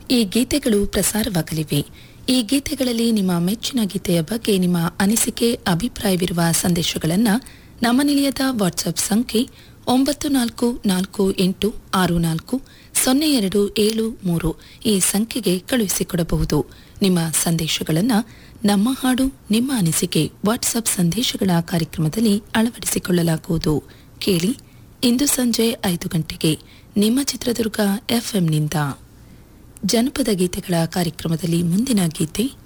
ಈ ಗೀತೆಗಳು ಪ್ರಸಾರವಾಗಲಿವೆ ಈ ಗೀತೆಗಳಲ್ಲಿ ನಿಮ್ಮ ಮೆಚ್ಚಿನ ಗೀತೆಯ ಬಗ್ಗೆ ನಿಮ್ಮ ಅನಿಸಿಕೆ ಅಭಿಪ್ರಾಯವಿರುವ ಸಂದೇಶಗಳನ್ನು ನಮ್ಮ ನಿಲಯದ ವಾಟ್ಸ್ಆಪ್ ಸಂಖ್ಯೆ ಒಂಬತ್ತು ನಾಲ್ಕು ನಾಲ್ಕು ಎಂಟು ಆರು ನಾಲ್ಕು ಸೊನ್ನೆ ಎರಡು ಏಳು ಮೂರು ಈ ಸಂಖ್ಯೆಗೆ ಕಳುಹಿಸಿಕೊಡಬಹುದು ನಿಮ್ಮ ಸಂದೇಶಗಳನ್ನು ನಮ್ಮ ಹಾಡು ನಿಮ್ಮ ಅನಿಸಿಕೆ ವಾಟ್ಸ್ಆಪ್ ಸಂದೇಶಗಳ ಕಾರ್ಯಕ್ರಮದಲ್ಲಿ ಅಳವಡಿಸಿಕೊಳ್ಳಲಾಗುವುದು ಕೇಳಿ ಇಂದು ಸಂಜೆ ಐದು ಗಂಟೆಗೆ ನಿಮ್ಮ ಚಿತ್ರದುರ್ಗ ಎಫ್ಎಂನಿಂದ ಜನಪದ ಗೀತೆಗಳ ಕಾರ್ಯಕ್ರಮದಲ್ಲಿ ಮುಂದಿನ ಗೀತೆ